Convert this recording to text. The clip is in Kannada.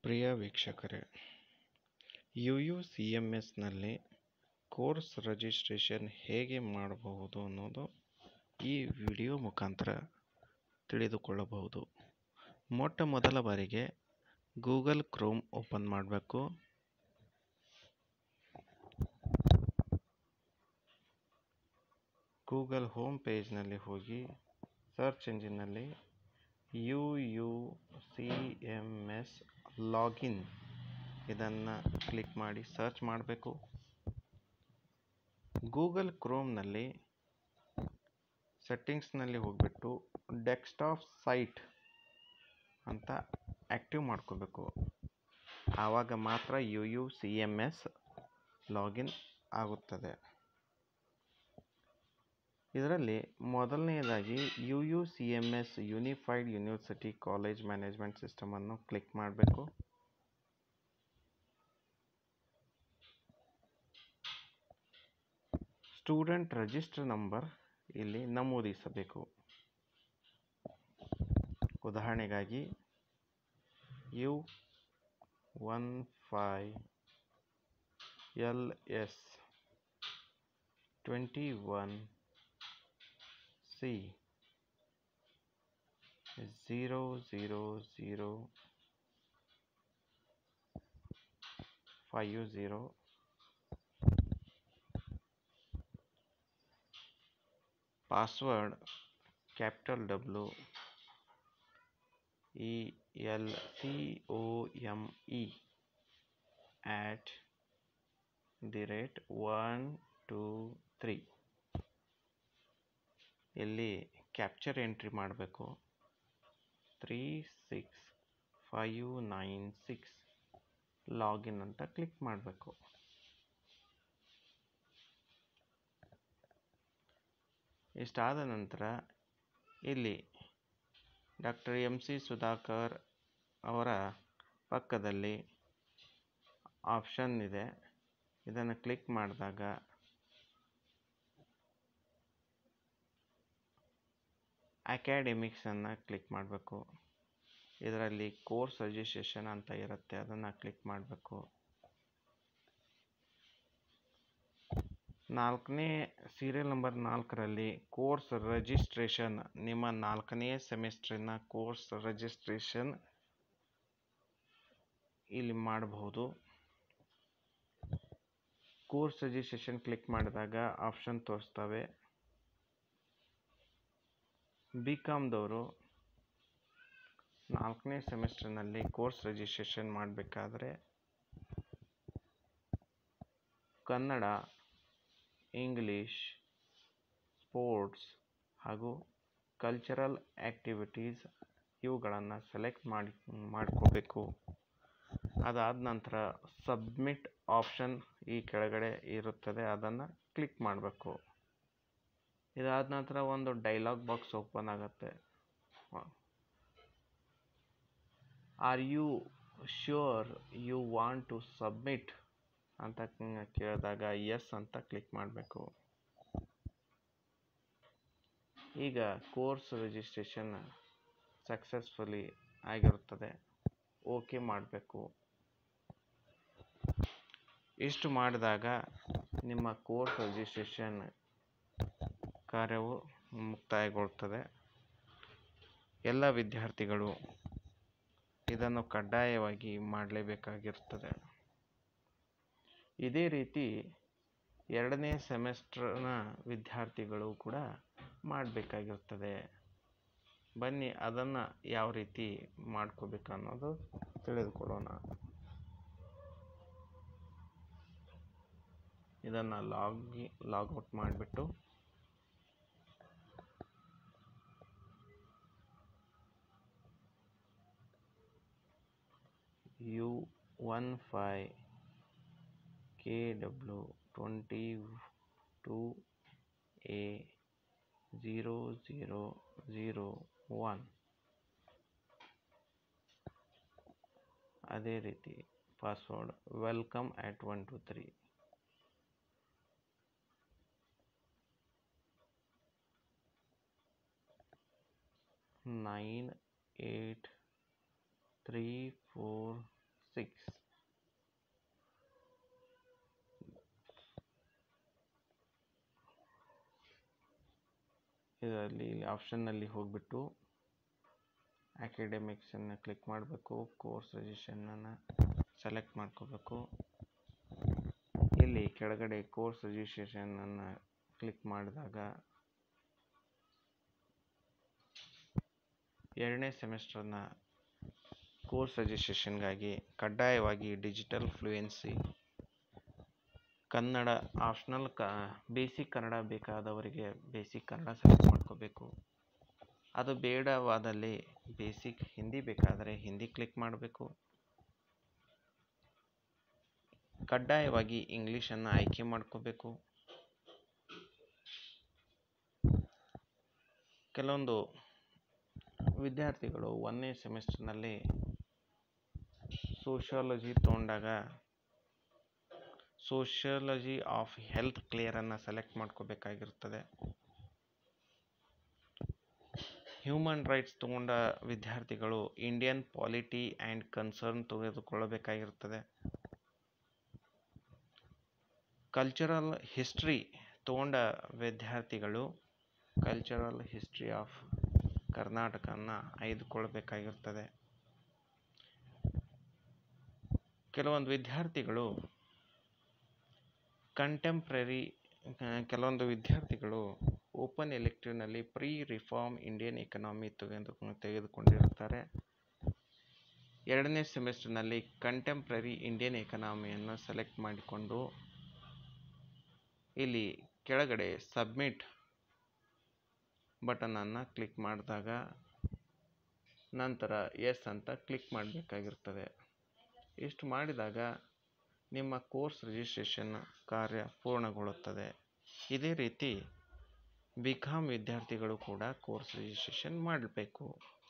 ಪ್ರಿಯ ವೀಕ್ಷಕರೇ ಯು ಯು ಸಿ ಎಮ್ ಎಸ್ನಲ್ಲಿ ಕೋರ್ಸ್ ರಿಜಿಸ್ಟ್ರೇಷನ್ ಹೇಗೆ ಮಾಡಬಹುದು ಅನ್ನೋದು ಈ ವಿಡಿಯೋ ಮುಖಾಂತರ ತಿಳಿದುಕೊಳ್ಳಬಹುದು ಮೊಟ್ಟ ಮೊದಲ ಬಾರಿಗೆ ಗೂಗಲ್ ಕ್ರೋಮ್ ಓಪನ್ ಮಾಡಬೇಕು ಗೂಗಲ್ ಹೋಮ್ ಪೇಜ್ನಲ್ಲಿ ಹೋಗಿ ಸರ್ಚ್ ಎಂಜಿನ್ನಲ್ಲಿ U U C M S login ಇದನ್ನು ಕ್ಲಿಕ್ ಮಾಡಿ ಸರ್ಚ್ ಮಾಡಬೇಕು ಗೂಗಲ್ ಕ್ರೋಮ್ನಲ್ಲಿ ಸೆಟ್ಟಿಂಗ್ಸ್ನಲ್ಲಿ ಹೋಗಿಬಿಟ್ಟು ಡೆಸ್ಕ್ಟಾಪ್ ಸೈಟ್ ಅಂತ ಆ್ಯಕ್ಟಿವ್ ಮಾಡ್ಕೋಬೇಕು ಆವಾಗ ಮಾತ್ರ U U C M S login ಆಗುತ್ತದೆ ಇದರಲ್ಲಿ ಮೊದಲನೆಯದಾಗಿ U U C M S unified university college management ಸಿಸ್ಟಮನ್ನು ಕ್ಲಿಕ್ ಮಾಡಬೇಕು ಸ್ಟೂಡೆಂಟ್ ರಿಜಿಸ್ಟರ್ ನಂಬರ್ ಇಲ್ಲಿ ನಮೂದಿಸಬೇಕು ಉದಾಹರಣೆಗಾಗಿ U one five L S twenty one C zero zero zero five zero password capital W E L C O M E at the rate one two three ಇಲ್ಲಿ ಕ್ಯಾಪ್ಚರ್ ಎಂಟ್ರಿ ಮಾಡಬೇಕು three six five nine six login ಅಂತ ಕ್ಲಿಕ್ ಮಾಡಬೇಕು ಇಷ್ಟಾದ ನಂತರ ಇಲ್ಲಿ ಡಾಕ್ಟರ್ ಎಂ ಸಿ ಸುಧಾಕರ್ ಅವರ ಪಕ್ಕದಲ್ಲಿ ಆಪ್ಷನ್ ಇದೆ ಇದನ್ನು ಕ್ಲಿಕ್ ಮಾಡಿದಾಗ ಅಕ್ಯಾಡೆಮಿಕ್ಸನ್ನು ಕ್ಲಿಕ್ ಮಾಡಬೇಕು ಇದರಲ್ಲಿ ಕೋರ್ಸ್ ರಿಜಿಸ್ಟ್ರೇಷನ್ ಅಂತ ಇರುತ್ತೆ ಅದನ್ನು ಕ್ಲಿಕ್ ಮಾಡಬೇಕು ನಾಲ್ಕನೇ ಸೀರಿಯಲ್ ನಂಬರ್ ನಾಲ್ಕರಲ್ಲಿ ಕೋರ್ಸ್ ರಿಜಿಸ್ಟ್ರೇಷನ್ ನಿಮ್ಮ ನಾಲ್ಕನೇ ಸೆಮಿಸ್ಟ್ರಿನ ಕೋರ್ಸ್ ರಿಜಿಸ್ಟ್ರೇಷನ್ ಇಲ್ಲಿ ಮಾಡಬಹುದು ಕೋರ್ಸ್ ರಿಜಿಸ್ಟ್ರೇಷನ್ ಕ್ಲಿಕ್ ಮಾಡಿದಾಗ ಆಪ್ಷನ್ ತೋರಿಸ್ತವೆ ಬಿ ಕಾಮ್ದವರು ನಾಲ್ಕನೇ ಸೆಮಿಸ್ಟರ್ನಲ್ಲಿ ಕೋರ್ಸ್ ರಿಜಿಸ್ಟ್ರೇಷನ್ ಮಾಡಬೇಕಾದ್ರೆ ಕನ್ನಡ ಇಂಗ್ಲೀಷ್ ಸ್ಪೋರ್ಟ್ಸ್ ಹಾಗೂ ಕಲ್ಚರಲ್ ಆ್ಯಕ್ಟಿವಿಟೀಸ್ ಇವುಗಳನ್ನು ಸೆಲೆಕ್ಟ್ ಮಾಡಿ ಮಾಡ್ಕೋಬೇಕು ಅದಾದ ನಂತರ ಸಬ್ಮಿಟ್ ಆಪ್ಷನ್ ಈ ಕೆಳಗಡೆ ಇರುತ್ತದೆ ಅದನ್ನು ಕ್ಲಿಕ್ ಮಾಡಬೇಕು ಇದಾದ ನಂತರ ಒಂದು ಡೈಲಾಗ್ ಬಾಕ್ಸ್ ಓಪನ್ ಆಗುತ್ತೆ are you sure you want to submit ಅಂತ ಕೇಳಿದಾಗ ಎಸ್ ಅಂತ ಕ್ಲಿಕ್ ಮಾಡಬೇಕು ಈಗ ಕೋರ್ಸ್ ರಿಜಿಸ್ಟ್ರೇಷನ್ ಸಕ್ಸಸ್ಫುಲಿ ಆಗಿರುತ್ತದೆ ಓಕೆ ಮಾಡಬೇಕು ಇಷ್ಟು ಮಾಡಿದಾಗ ನಿಮ್ಮ ಕೋರ್ಸ್ ರಿಜಿಸ್ಟ್ರೇಷನ್ ಕಾರ್ಯವು ಮುಕ್ತಾಯಗೊಳ್ಳುತ್ತದೆ ಎಲ್ಲ ವಿದ್ಯಾರ್ಥಿಗಳು ಇದನ್ನು ಕಡ್ಡಾಯವಾಗಿ ಮಾಡಲೇಬೇಕಾಗಿರುತ್ತದೆ ಇದೇ ರೀತಿ ಎರಡನೇ ಸೆಮೆಸ್ಟ್ರನ ವಿದ್ಯಾರ್ಥಿಗಳು ಕೂಡ ಮಾಡಬೇಕಾಗಿರ್ತದೆ ಬನ್ನಿ ಅದನ್ನು ಯಾವ ರೀತಿ ಮಾಡ್ಕೋಬೇಕು ಅನ್ನೋದು ತಿಳಿದುಕೊಳ್ಳೋಣ ಇದನ್ನು ಲಾಗಿ ಲಾಗೌಟ್ ಮಾಡಿಬಿಟ್ಟು U one five K W twenty two A zero zero zero one ಅದೇ ರೀತಿ password welcome at one two three nine eight three four ನಂತರದಲ್ಲಿ ಇಲ್ಲಿ ಆಪ್ಷನ್ನಲ್ಲಿ ಹೋಗಿಬಿಟ್ಟು ಅಕಾಡೆಮಿಕ್ಸನ್ನು ಕ್ಲಿಕ್ ಮಾಡಬೇಕು ಕೋರ್ಸ್ ರಿಜಿಸ್ಟ್ರೇಷನನ್ನು ಸೆಲೆಕ್ಟ್ ಮಾಡ್ಕೋಬೇಕು ಇಲ್ಲಿ ಕೆಳಗಡೆ ಕೋರ್ಸ್ ರಿಜಿಸ್ಟ್ರೇಷನನ್ನು ಕ್ಲಿಕ್ ಮಾಡಿದಾಗ ಎರಡನೇ ಸೆಮಿಸ್ಟರ್ನ ಕೋರ್ಸ್ ರಿಜಿಸ್ಟ್ರೇಷನ್ಗಾಗಿ ಕಡ್ಡಾಯವಾಗಿ ಡಿಜಿಟಲ್ ಫ್ಲೂಯೆನ್ಸಿ ಕನ್ನಡ ಆಪ್ಷನಲ್ ಕ ಬೇಸಿಕ್ ಕನ್ನಡ ಬೇಕಾದವರಿಗೆ ಬೇಸಿಕ್ ಕನ್ನಡ ಸೆಲೆಕ್ಟ್ ಮಾಡ್ಕೋಬೇಕು ಅದು ಬೇಡವಾದಲ್ಲಿ ಬೇಸಿಕ್ ಹಿಂದಿ ಬೇಕಾದರೆ ಹಿಂದಿ ಕ್ಲಿಕ್ ಮಾಡಬೇಕು ಕಡ್ಡಾಯವಾಗಿ ಇಂಗ್ಲೀಷನ್ನು ಆಯ್ಕೆ ಮಾಡ್ಕೋಬೇಕು ಕೆಲವೊಂದು ವಿದ್ಯಾರ್ಥಿಗಳು ಒಂದನೇ ಸೆಮಿಸ್ಟರ್ನಲ್ಲಿ ಸೋಷಿಯಾಲಜಿ ತೊಗೊಂಡಾಗ ಸೋಷಿಯಾಲಜಿ ಆಫ್ ಹೆಲ್ತ್ ಕ್ಲಿಯರನ್ನು ಸೆಲೆಕ್ಟ್ ಮಾಡ್ಕೋಬೇಕಾಗಿರ್ತದೆ ಹ್ಯೂಮನ್ ರೈಟ್ಸ್ ತಗೊಂಡ ವಿದ್ಯಾರ್ಥಿಗಳು ಇಂಡಿಯನ್ ಪಾಲಿಟಿ ಆ್ಯಂಡ್ ಕನ್ಸರ್ನ್ ತೆಗೆದುಕೊಳ್ಳಬೇಕಾಗಿರ್ತದೆ ಕಲ್ಚರಲ್ ಹಿಸ್ಟ್ರಿ ತಗೊಂಡ ವಿದ್ಯಾರ್ಥಿಗಳು ಕಲ್ಚರಲ್ ಹಿಸ್ಟ್ರಿ ಆಫ್ ಕರ್ನಾಟಕನ ಆಯ್ದುಕೊಳ್ಬೇಕಾಗಿರ್ತದೆ ಕೆಲವೊಂದು ವಿದ್ಯಾರ್ಥಿಗಳು ಕಂಟೆಂಪ್ರರಿ ಕೆಲವೊಂದು ವಿದ್ಯಾರ್ಥಿಗಳು ಓಪನ್ ಎಲೆಕ್ಟಿವ್ನಲ್ಲಿ ಪ್ರೀ ರಿಫಾರ್ಮ್ ಇಂಡಿಯನ್ ಎಕನಾಮಿ ತೆಗೆದು ತೆಗೆದುಕೊಂಡಿರುತ್ತಾರೆ ಎರಡನೇ ಸೆಮಿಸ್ಟರ್ನಲ್ಲಿ ಕಂಟೆಂಪ್ರರಿ ಇಂಡಿಯನ್ ಎಕನಾಮಿಯನ್ನು ಸೆಲೆಕ್ಟ್ ಮಾಡಿಕೊಂಡು ಇಲ್ಲಿ ಕೆಳಗಡೆ ಸಬ್ಮಿಟ್ ಬಟನನ್ನು ಕ್ಲಿಕ್ ಮಾಡಿದಾಗ ನಂತರ ಎಸ್ ಅಂತ ಕ್ಲಿಕ್ ಮಾಡಬೇಕಾಗಿರ್ತದೆ ಇಷ್ಟು ಮಾಡಿದಾಗ ನಿಮ್ಮ ಕೋರ್ಸ್ ರಿಜಿಸ್ಟ್ರೇಷನ್ ಕಾರ್ಯ ಪೂರ್ಣಗೊಳ್ಳುತ್ತದೆ ಇದೇ ರೀತಿ ಬಿ ಕಾಮ್ ವಿದ್ಯಾರ್ಥಿಗಳು ಕೂಡ ಕೋರ್ಸ್ ರಿಜಿಸ್ಟ್ರೇಷನ್ ಮಾಡಬೇಕು